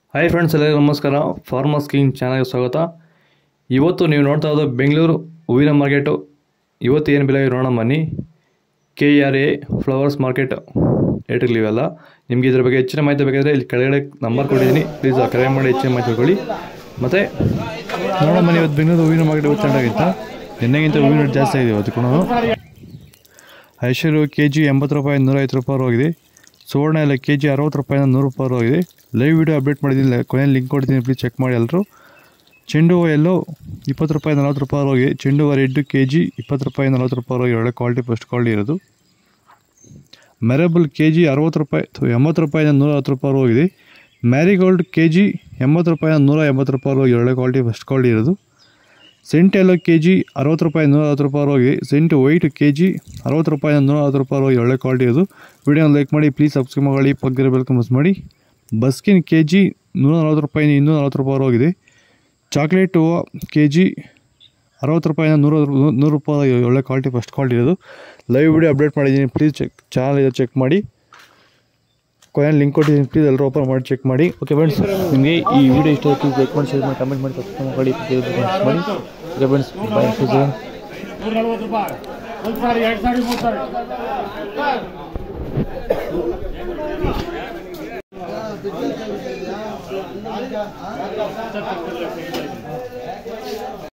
hi friends ಎಲ್ಲರಿಗೂ ನಮಸ್ಕಾರ farmers king ಚಾನಲ್ಗೆ ಸ್ವಾಗತ ಇವತ್ತು ನೀವು ನೋಡ್ತಾ ಇರೋದು ಬೆಂಗಳೂರು ಹೂವಿನ ಮಾರ್ಕೆಟು ಇವತ್ತು ಏನು ಬೆಲೆ ನೋಡೋಣ ಬನ್ನಿ K R a flowers market ಏಟಿರ್ಲಿ ಇವೆಲ್ಲ ನಿಮಗೆ ಇದ್ರ ಬಗ್ಗೆ ಹೆಚ್ಚಿನ ಮಾಹಿತಿ ಬೇಕಾದರೆ ಇಲ್ಲಿ ಕೆಳಗಡೆ ನಂಬರ್ ಕೊಟ್ಟಿದ್ದೀನಿ ಪ್ಲೀಸ್ ಕರೆ ಮಾಡಿ ಹೆಚ್ಚಿನ ಮಾಹಿತಿ ತಿಳ್ಕೊಳ್ಳಿ ಮತ್ತು ನೋಡೋಣ ಬನ್ನಿ ಇವತ್ತು ಬೆಂಗಳೂರು ಹೂವಿನ ಮಾರ್ಕೆಟ್ ಇವತ್ತು ಚೆನ್ನಾಗಿತ್ತ ನಿನ್ನೆಗಿಂತ ಹೂವಿನ ರೇಟ್ ಜಾಸ್ತಿ ಆಗಿದೆ ಇವತ್ತು ಕೂಡ ಐಶ್ವರ್ಯ ಕೆ ಜಿ ಎಂಬತ್ತು ರೂಪಾಯಿ ನೂರೈವತ್ತು ರೂಪಾಯಿ ಹೋಗಿದೆ ಸುವರ್ಣ ಎಲ್ಲ ಕೆ ಜಿ ಅರವತ್ತು ರೂಪಾಯಿಂದ ನೂರು ರೂಪಾಯಿ ಹೋಗಿದೆ ಲೈವ್ ವಿಡಿಯೋ ಅಪ್ಡೇಟ್ ಮಾಡಿದ್ದೀನಿ ಕೊನೆಯಲ್ಲಿ ಲಿಂಕ್ ಕೊಡ್ತೀನಿ ಪ್ಲೀಸ್ ಚೆಕ್ ಮಾಡಿ ಎಲ್ಲರೂ ಚೆಂಡು ಹೂವು ಎಲ್ಲೋ ಇಪ್ಪತ್ತು ರೂಪಾಯಿ ನಲ್ವತ್ತು ರೂಪಾಯಿ ಹೋಗಿ ಚೆಂಡು ಹೂವು ರೆಡ್ ಕೆ ಜಿ ಇಪ್ಪತ್ತು ರೂಪಾಯಿ ನಲ್ವತ್ತು ರೂಪಾಯಿ ಹೋಗಿ ಒಳ್ಳೆ ಕ್ವಾಲಿಟಿ ಫಸ್ಟ್ ಕ್ವಾಲಿಟಿ ಇರೋದು ಮೆರಬಲ್ ಕೆ ಜಿ ಅರವತ್ತು ರೂಪಾಯಿ ಥು, ಎಂಬತ್ತು ರೂಪಾಯಿಂದ ನೂರ ಹತ್ತು ರೂಪಾಯಿ ಹೋಗಿದೆ ಮ್ಯಾರಿಗೋಲ್ಡ್ ಕೆ ಜಿ ಎಂಬತ್ತು ರೂಪಾಯಿಂದ ನೂರ ಎಂಬತ್ತು ರೂಪಾಯಿ ಹೋಗಿ ಒಳ್ಳೆ ಕ್ವಾಲಿಟಿ ಫಸ್ಟ್ ಕ್ವಾಲಿಟಿ ಇರೋದು ಸೆಂಟ್ ಎಲ್ಲೋ ಕೆ ಜಿ ಅರವತ್ತು ರೂಪಾಯಿ ನೂರ ಹತ್ತು ರೂಪಾಯಿ ಹೋಗಿ ಸೆಂಟ್ ವೈಟ್ ಕೆ ಜಿ ಅರವತ್ತು ರೂಪಾಯಿ ನೂರ ಹತ್ತು ರೂಪಾಯಿ ಹೋಗಿ ಒಳ್ಳೆ ಕ್ವಾಲಿಟಿ ಇರೋದು ವಿಡಿಯೋನ ಲೈಕ್ ಮಾಡಿ ಪ್ಲೀಸ್ ಸಬ್ಸ್ಕ್ರೈಬ್ ಮಾಡಿ ಪಕ್ಕದ ಬೆಲ್ಕಮ್ ಮಿಸ್ ಮಾಡಿ ಬಸ್ಕಿನ್ ಕೆ ಜಿ ನೂರ ನಲ್ವತ್ತು ರೂಪಾಯಿ ಇನ್ನೂರ ನಲ್ವತ್ತು ರೂಪಾಯಿ ಹೋಗಿದೆ ಚಾಕ್ಲೇಟ್ ಹೂವು ಕೆ ಜಿ ಅರವತ್ತು ರೂಪಾಯಿನ ನೂರ ನೂರು ರೂಪಾಯಿ ಒಳ್ಳೆ ಕ್ವಾಲಿಟಿ ಫಸ್ಟ್ ಕ್ವಾಲಿಟಿ ಇರೋದು ಲೈವ್ ವಿಡಿಯೋ ಅಪ್ಡೇಟ್ ಮಾಡಿದ್ದೀನಿ ಪ್ಲೀಸ್ ಚೆಕ್ ಚಾನಲ್ ಇದೆ ಚೆಕ್ ಮಾಡಿ ಕೊನೆಯಲ್ಲಿ ಲಿಂಕ್ ಕೊಟ್ಟಿದ್ದೀನಿ ಪ್ಲೀಸ್ ಎಲ್ಲರೂ ಓಪನ್ ಮಾಡಿ ಚೆಕ್ ಮಾಡಿ ಓಕೆ ಫ್ರೆಂಡ್ಸ್ ನಿಮಗೆ ಈ ವಿಡಿಯೋ ಇಷ್ಟ ಆಯಿತು ಲೈಕ್ ಮಾಡಿ ಶೇರ್ ಮಾಡಿ ಕಮೆಂಟ್ ಮಾಡಿ ಸಬ್ಸ್ಕ್ರೈಬ್ ಮಾಡಿ ಪಕ್ಕದ ಮಾಡಿ ಓಕೆ ಫ್ರೆಂಡ್ಸ್ ಬಾಯ್ ನೂರ ನಲ್ವತ್ತು ರೂಪಾಯಿ ಒಂದು ಸಾರಿ ಎರಡು ಸಾರಿ ಮೂರು ಸಾರಿ